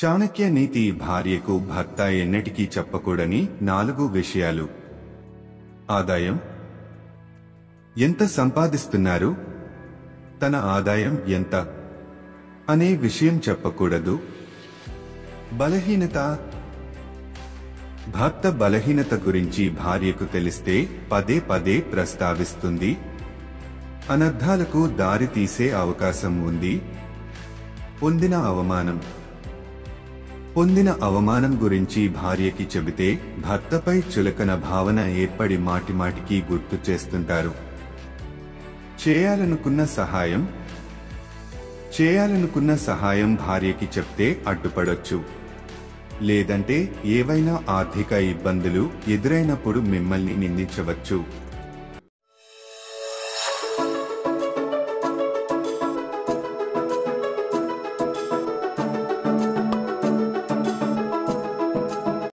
చాణక్య నీతి భార్యకు భర్త ఎన్నటికీ చెప్పకూడని నాలుగు విషయాలు ఆదాయం ఎంత సంపాదిస్తున్నారు తన ఆదాయం ఎంత అనే విషయం చెప్పకూడదు బలహీనత భర్త బలహీనత గురించి భార్యకు తెలిస్తే పదే పదే ప్రస్తావిస్తుంది అనర్థాలకు దారి తీసే అవకాశం ఉంది పొందిన అవమానం పొందిన అవమానం గురించి భార్యకి చెబితే భర్తపై చులకన భావన ఏర్పడి మాటిమాటికి గుర్తు చేస్తుంటారు చేయాలనుకున్న సహాయం చేయాలనుకున్న సహాయం భార్యకి చెప్తే అడ్డుపడొచ్చు లేదంటే ఏవైనా ఆర్థిక ఇబ్బందులు ఎదురైనప్పుడు మిమ్మల్ని నిందించవచ్చు